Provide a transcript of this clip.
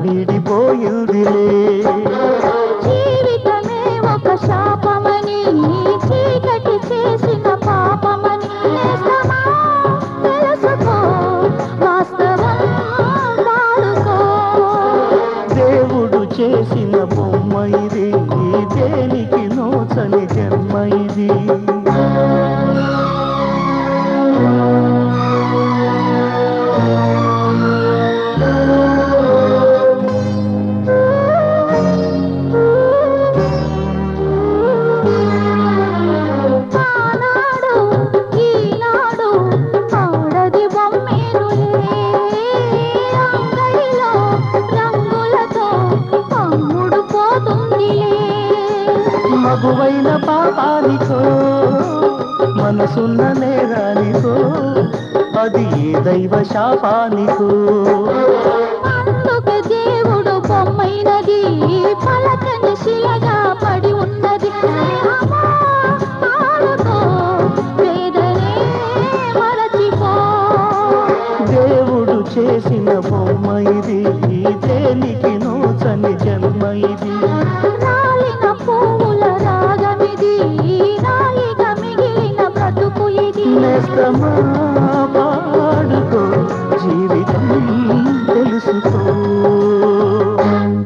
వీడిపోయిందిలే జీవితమే ఒక శాపమని చీకటి చేసిన పాపమని నేస్తమా తెలుసుకో వాస్తవం వాడుకో దేవుడు చేసిన బొమ్మ ఇది దేనికి నోచని జన్మ ఇది ఆనాడు ఈనాడు ఆడది బొమ్మేనులే అంగడిలో రంగులతో అమ్ముడు పోతుందిలే మగువైన పాపానికో మనసున్న నేరానికో అది ఏ దైవ శాపానికో అందుకే దేవుడు బొమ్మైనది పలకని శిలగా పడి ఉన్నది స్నేహమా, ఆడుకో, వేదనే మరచిపో దేవుడు చేసిన బొమ్మ ఇది దేనికి నోచని జన్మ ఇది రాలిన పువ్వుల రాగమిది రాయిగా మిగిలిన బ్రతుకు ఇది నేస్తమా